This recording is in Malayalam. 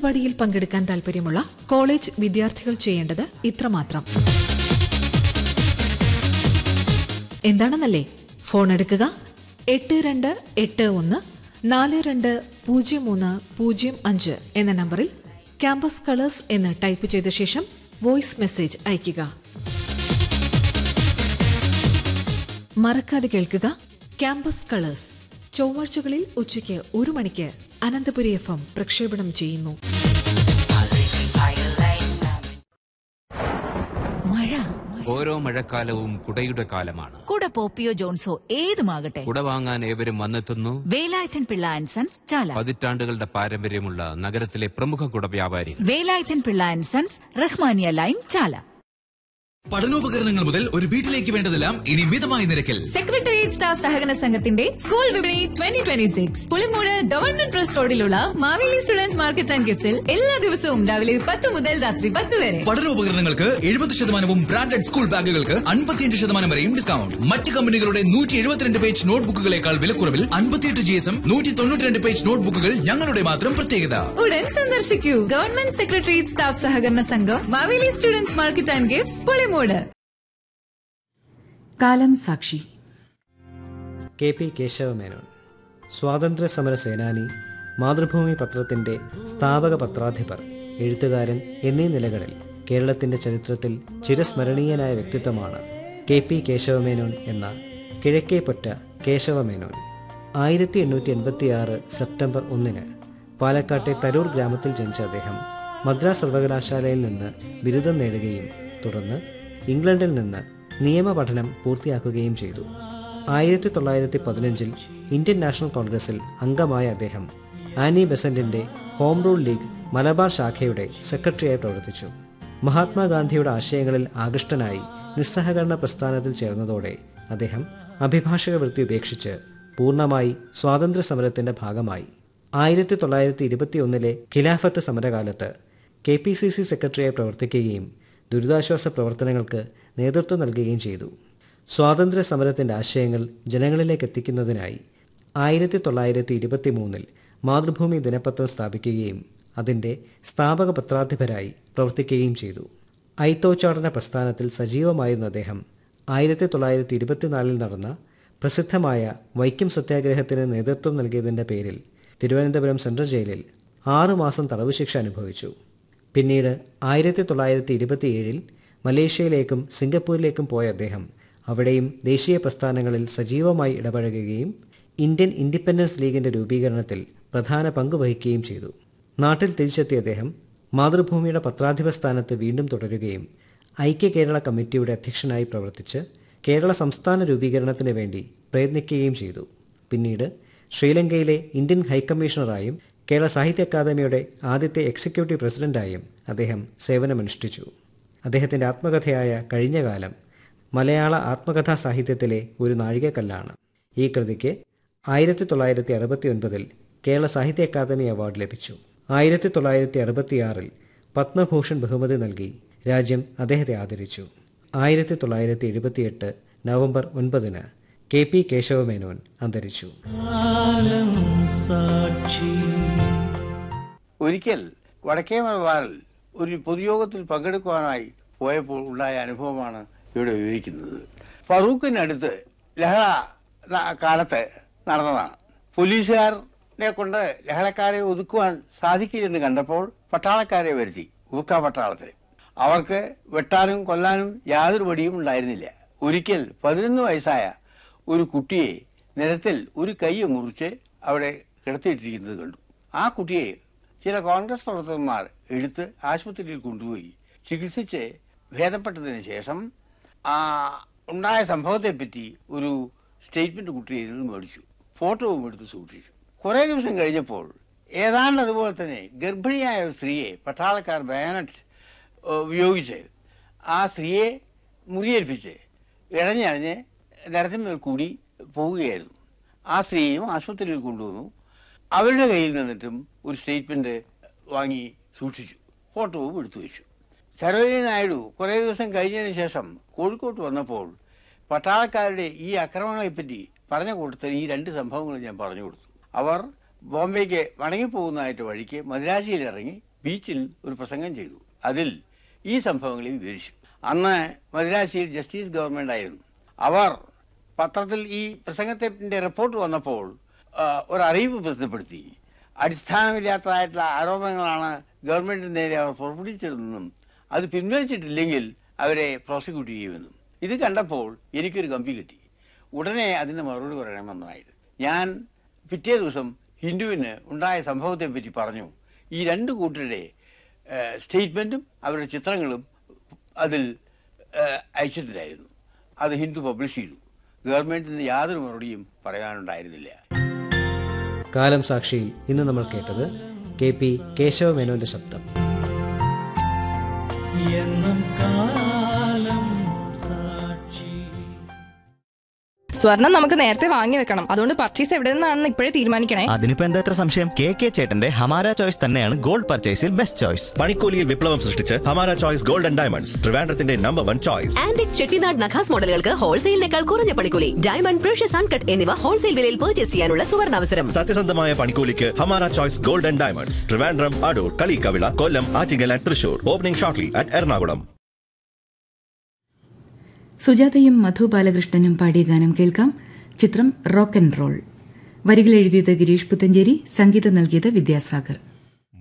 പരിപാടിയിൽ പങ്കെടുക്കാൻ താൽപര്യമുള്ള കോളേജ് വിദ്യാർത്ഥികൾ ചെയ്യേണ്ടത് ഇത്രമാത്രം എന്താണെന്നല്ലേ ഫോൺ എടുക്കുക എട്ട് രണ്ട് എട്ട് ഒന്ന് നാല് രണ്ട് പൂജ്യം മൂന്ന് പൂജ്യം അഞ്ച് എന്ന നമ്പറിൽ ക്യാമ്പസ് കളേഴ്സ് എന്ന് ടൈപ്പ് ചെയ്ത ശേഷം വോയിസ് മെസ്സേജ് അയയ്ക്കുക മറക്കാതെ കേൾക്കുക ക്യാമ്പസ് കളേഴ്സ് ചൊവ്വാഴ്ചകളിൽ ഉച്ചയ്ക്ക് ഒരു മണിക്ക് അനന്തപുരി എഫ് എം പ്രക്ഷേപണം ചെയ്യുന്നു മഴ ഓരോ മഴക്കാലവും കുടയുടെ കാലമാണ് കുട പോപ്പിയോ ജോൺസോ ഏതുമാകട്ടെ കുട വാങ്ങാൻ ഏവരും വന്നെത്തുന്നു വേലായുധൻ പിള്ള ആൻഡ് സൺസ് ചാല പതിറ്റാണ്ടുകളുടെ പാരമ്പര്യമുള്ള നഗരത്തിലെ പ്രമുഖ കുട വ്യാപാരികൾ Velayudhan Pillai and sons Rahmania line Chala പഠനോപകരണങ്ങൾ മുതൽ ഒരു വീട്ടിലേക്ക് വേണ്ടതെല്ലാം ഇനി മിതമായ നിരക്കിൽ സെക്രട്ടേറിയറ്റ് സ്റ്റാഫ് സഹകരണ സംഘത്തിന്റെ സ്കൂൾ വിപണി twenty twenty six Pulimood government press റോഡിലുള്ള മാവേലി സ്റ്റുഡൻസ് മാർക്കറ്റ് ആൻഡ് ഗിഫ്റ്റ്സിൽ എല്ലാ ദിവസവും രാവിലെ പത്ത് മുതൽ രാത്രി പത്ത് വരെ പഠനോപകരണങ്ങൾക്ക് എഴുപത് ശതമാനവും ബ്രാൻഡഡ് സ്കൂൾ ബാഗുകൾക്ക് അൻപത്തിയഞ്ച് ശതമാനം വരെയും ഡിസ്കൗണ്ട് മറ്റ് കമ്പനികളുടെ നൂറ്റി എഴുപത്തിരണ്ട് പേജ് നോട്ട്ബുക്കുകളേക്കാൾ വിലക്കുറവിൽ അൻപത്തിയെട്ട് ജി എസും നൂറ്റി തൊണ്ണൂറ്റിരണ്ട് പേജ് നോട്ട്ബുക്കുകൾ ഞങ്ങളുടെ മാത്രം പ്രത്യേകത ഉടൻ സന്ദർശിക്കൂ ഗവൺമെന്റ് സെക്രട്ടേറിയറ്റ് സ്റ്റാഫ് സഹകരണ സംഘം Maveli students market and gifts Pulimood കാലം സാക്ഷി കെ പി കേശവമേനോൻ സ്വാതന്ത്ര്യ സമര സേനാനി മാതൃഭൂമി പത്രത്തിൻ്റെ സ്ഥാപക പത്രാധിപർ എഴുത്തുകാരൻ എന്നീ നിലകളിൽ കേരളത്തിൻ്റെ ചരിത്രത്തിൽ ചിരസ്മരണീയനായ വ്യക്തിത്വമാണ് കെ പി കേശവമേനോൻ എന്ന കിഴക്കേപ്പൊറ്റ കേശവമേനോൻ ആയിരത്തി എണ്ണൂറ്റി എൺപത്തിയാറ് സെപ്റ്റംബർ ഒന്നിന് പാലക്കാട്ടെ തരൂർ ഗ്രാമത്തിൽ ജനിച്ച അദ്ദേഹം മദ്രാസ് സർവകലാശാലയിൽ നിന്ന് ബിരുദം നേടുകയും തുടർന്ന് ഇംഗ്ലണ്ടിൽ നിന്ന് നിയമപഠനം പൂർത്തിയാക്കുകയും ചെയ്തു ആയിരത്തി തൊള്ളായിരത്തി പതിനഞ്ചിൽ ഇന്ത്യൻ നാഷണൽ കോൺഗ്രസിൽ അംഗമായ അദ്ദേഹം ആനി ബെസന്റിന്റെ ഹോം റൂൾ ലീഗ് മലബാർ ശാഖയുടെ സെക്രട്ടറിയായി പ്രവർത്തിച്ചു മഹാത്മാഗാന്ധിയുടെ ആശയങ്ങളിൽ ആകൃഷ്ടനായി നിസ്സഹകരണ പ്രസ്ഥാനത്തിൽ ചേർന്നതോടെ അദ്ദേഹം അഭിഭാഷക വൃത്തി ഉപേക്ഷിച്ച് പൂർണ്ണമായി സ്വാതന്ത്ര്യ സമരത്തിന്റെ ഭാഗമായി ആയിരത്തി തൊള്ളായിരത്തി ഇരുപത്തിയൊന്നിലെ ഖിലാഫത്ത് സമരകാലത്ത് കെ പി സി സി സെക്രട്ടറിയായി പ്രവർത്തിക്കുകയും ദുരിതാശ്വാസ പ്രവർത്തനങ്ങൾക്ക് നേതൃത്വം നൽകുകയും ചെയ്തു സ്വാതന്ത്ര്യ സമരത്തിന്റെ ആശയങ്ങൾ ജനങ്ങളിലേക്ക് എത്തിക്കുന്നതിനായി ആയിരത്തി തൊള്ളായിരത്തി ഇരുപത്തി മൂന്നിൽ മാതൃഭൂമി ദിനപത്രം സ്ഥാപിക്കുകയും അതിൻ്റെ സ്ഥാപക പത്രാധിപരായി പ്രവർത്തിക്കുകയും ചെയ്തു ഐത്തോച്ചാടന പ്രസ്ഥാനത്തിൽ സജീവമായിരുന്ന അദ്ദേഹം ആയിരത്തി തൊള്ളായിരത്തി ഇരുപത്തിനാലിൽ നടന്ന പ്രസിദ്ധമായ വൈക്കം സത്യാഗ്രഹത്തിന് നേതൃത്വം നൽകിയതിൻ്റെ പേരിൽ തിരുവനന്തപുരം സെൻട്രൽ ജയിലിൽ ആറുമാസം തടവ് ശിക്ഷ അനുഭവിച്ചു പിന്നീട് ആയിരത്തി തൊള്ളായിരത്തി ഇരുപത്തിയേഴിൽ മലേഷ്യയിലേക്കും സിംഗപ്പൂരിലേക്കും പോയ അദ്ദേഹം അവിടെയും ദേശീയ പ്രസ്ഥാനങ്ങളിൽ സജീവമായി ഇടപഴകുകയും ഇന്ത്യൻ ഇൻഡിപെൻഡൻസ് ലീഗിന്റെ രൂപീകരണത്തിൽ പ്രധാന പങ്ക് വഹിക്കുകയും ചെയ്തു നാട്ടിൽ തിരിച്ചെത്തിയ അദ്ദേഹം മാതൃഭൂമിയുടെ പത്രാധിപ സ്ഥാനത്ത് വീണ്ടും തുടരുകയും ഐക്യ കേരള കമ്മിറ്റിയുടെ അധ്യക്ഷനായി പ്രവർത്തിച്ച് കേരള സംസ്ഥാന രൂപീകരണത്തിന് വേണ്ടി പ്രയത്നിക്കുകയും ചെയ്തു പിന്നീട് ശ്രീലങ്കയിലെ ഇന്ത്യൻ ഹൈക്കമ്മീഷണറായും കേരള സാഹിത്യ അക്കാദമിയുടെ ആദ്യത്തെ എക്സിക്യൂട്ടീവ് പ്രസിഡന്റായും അദ്ദേഹം സേവനമനുഷ്ഠിച്ചു അദ്ദേഹത്തിൻ്റെ ആത്മകഥയായ കഴിഞ്ഞ കാലം മലയാള ആത്മകഥാ സാഹിത്യത്തിലെ ഒരു നാഴികക്കല്ലാണ് ഈ കൃതിക്ക് ആയിരത്തി തൊള്ളായിരത്തി അറുപത്തി ഒൻപതിൽ കേരള സാഹിത്യ അക്കാദമി അവാർഡ് ലഭിച്ചു ആയിരത്തി തൊള്ളായിരത്തി അറുപത്തിയാറിൽ പത്മഭൂഷൺ ബഹുമതി നൽകി രാജ്യം അദ്ദേഹത്തെ ആദരിച്ചു ആയിരത്തി തൊള്ളായിരത്തി എഴുപത്തിയെട്ട് നവംബർ ഒൻപതിന് കെ പി കേശവമേനോൻ അന്തരിച്ചു ഒരിക്കൽ വടക്കേ മലബാറിൽ ഒരു പൊതുയോഗത്തിൽ പങ്കെടുക്കുവാനായി പോയപ്പോൾ ഉണ്ടായ അനുഭവമാണ് ഇവിടെ വിവരിക്കുന്നത് ഫറൂഖിനടുത്ത് ലഹള ന- കാലത്ത് നടന്നതാണ് പോലീസുകാരനെ കൊണ്ട് ലഹളക്കാരെ ഒതുക്കുവാൻ സാധിക്കില്ലെന്ന് കണ്ടപ്പോൾ പട്ടാളക്കാരെ വരുത്തി ഊർക്ക പട്ടാളത്തിൽ അവർക്ക് വെട്ടാനും കൊല്ലാനും യാതൊരു വടിയും ഉണ്ടായിരുന്നില്ല ഒരിക്കൽ പതിനൊന്ന് വയസ്സായ ഒരു കുട്ടിയെ നിരത്തിൽ ഒരു കൈ മുറിച്ച് അവിടെ കിടത്തിയിട്ടിരിക്കുന്നത് കണ്ടു ആ കുട്ടിയെ ചില കോൺഗ്രസ് പ്രവർത്തകന്മാർ എടുത്ത് ആശുപത്രിയിൽ കൊണ്ടുപോയി ചികിത്സിച്ച് ഭേദപ്പെട്ടതിന് ശേഷം ആ ഉണ്ടായ സംഭവത്തെപ്പറ്റി ഒരു സ്റ്റേറ്റ്മെന്റ് കുട്ടിയിൽ നിന്ന് മേടിച്ചു ഫോട്ടോവും എടുത്ത് സൂക്ഷിച്ചു കുറേ ദിവസം കഴിഞ്ഞപ്പോൾ ഏതാണ്ട് അതുപോലെ തന്നെ ഗർഭിണിയായ ഒരു സ്ത്രീയെ പട്ടാളക്കാർ ബയാനറ്റ് ഉപയോഗിച്ച് ആ സ്ത്രീയെ മുറിയേൽപ്പിച്ച് ഇഴഞ്ഞിഴഞ്ഞ് നിരത്തിന്മേൽ കൂടി പോവുകയായിരുന്നു ആ സ്ത്രീയും ആശുപത്രിയിൽ കൊണ്ടുവന്നു അവരുടെ കയ്യിൽ നിന്നിട്ടും ഒരു സ്റ്റേറ്റ്മെന്റ് വാങ്ങി സൂക്ഷിച്ചു ഫോട്ടോവും എടുത്തു വെച്ചു സരോജിനി നായിഡു കുറേ ദിവസം കഴിഞ്ഞതിന് ശേഷം കോഴിക്കോട്ട് വന്നപ്പോൾ പട്ടാളക്കാരുടെ ഈ ആക്രമണങ്ങളെപ്പറ്റി പറഞ്ഞ കൂട്ടത്തിൽ ഈ രണ്ട് സംഭവങ്ങൾ ഞാൻ പറഞ്ഞു കൊടുത്തു അവർ ബോംബെക്ക് മടങ്ങിപ്പോകുന്നതായിട്ട് വഴിക്ക് മദ്രാശിയിൽ ഇറങ്ങി ബീച്ചിൽ ഒരു പ്രസംഗം ചെയ്തു അതിൽ ഈ സംഭവങ്ങളെ വിവരിച്ചു അന്ന് മദിരാശിയിൽ ജസ്റ്റിസ് ഗവൺമെന്റ് ആയിരുന്നു അവർ പത്രത്തിൽ ഈ പ്രസംഗത്തിന്റെ റിപ്പോർട്ട് വന്നപ്പോൾ ആ, ഒരു അറിയിപ്പ് പ്രസിദ്ധപ്പെടുത്തി അടിസ്ഥാനമില്ലാത്തതായിട്ടുള്ള ആരോപണങ്ങളാണ് ഗവൺമെന്റിന് നേരെ അവർ പുറപ്പെടുവിച്ചിരുന്നതെന്നും അത് പിൻവലിച്ചിട്ടില്ലെങ്കിൽ അവരെ പ്രോസിക്യൂട്ട് ചെയ്യുമെന്നും ഇത് കണ്ടപ്പോൾ എനിക്കൊരു കമ്പി കിട്ടി ഉടനെ അതിന് മറുപടി പറയണമെന്നായിരുന്നു ഞാൻ പിറ്റേ ദിവസം ഹിന്ദുവിന് ഉണ്ടായ സംഭവത്തെ പറ്റി പറഞ്ഞു ഈ രണ്ട് കൂട്ടരുടെ സ്റ്റേറ്റ്മെന്റും അവരുടെ ചിത്രങ്ങളും അതിൽ ഏഹ്, അയച്ചിട്ടില്ലായിരുന്നു അത് ഹിന്ദു പബ്ലിഷ് ചെയ്തു ഗവൺമെന്റിന് യാതൊരു മറുപടിയും പറയാനുണ്ടായിരുന്നില്ല കാലം സാക്ഷിയിൽ ഇന്ന് നമ്മൾ കേട്ടത് കെ പി കേശവ മേനോന്റെ ശബ്ദം സ്വർണം നമുക്ക് നേരത്തെ വാങ്ങി വെക്കണം അതുകൊണ്ട് പർച്ചേസ് എവിടെ നിന്നാണെന്ന് ഇപ്പോഴേ തീരുമാനിക്കണേ അതിനിപ്പോ എന്താ ഇത്ര സംശയം കെ കെ ചേട്ടന്റെ ഹമാര ചോയ്സ് തന്നെയാണ് ഗോൾഡ് പർച്ചേസിൽ ബെസ്റ്റ് ചോയ്സ് പണിക്കൂലിയിൽ വിപ്ലവം സൃഷ്ടിച്ച് Hamara choice gold and diamonds ട്രിവാൻഡ്രത്തിന്റെ number one choice antique Chettinad Nakhas മോഡലുകൾക്ക് ഹോൾസെയിലിനേക്കാൾ കുറഞ്ഞ പണിക്കൂലി ഡയമണ്ട് പ്രഷ്യസ് അൺകട്ട് എന്നിവ ഹോൾസെയിൽ വിലയിൽ പർച്ചേസ് ചെയ്യാനുള്ള സുവർണാവസരം സത്യസന്ധമായ പണിക്കൂലിക്ക് Hamara choice gold and diamonds Trivandrum Adoor Kaliyikkavila Kollam Attingal and Thrissur opening shortly at Ernakulam സുജാതയും മധു ബാലകൃഷ്ണനും പാടിയ ഗാനം കേൾക്കാം ചിത്രം റോക്ക് ആൻഡ് റോൾ വരികൾ എഴുതിയത് ഗിരീഷ് പുത്തഞ്ചേരി സംഗീതം നൽകിയത് വിദ്യാസാഗർ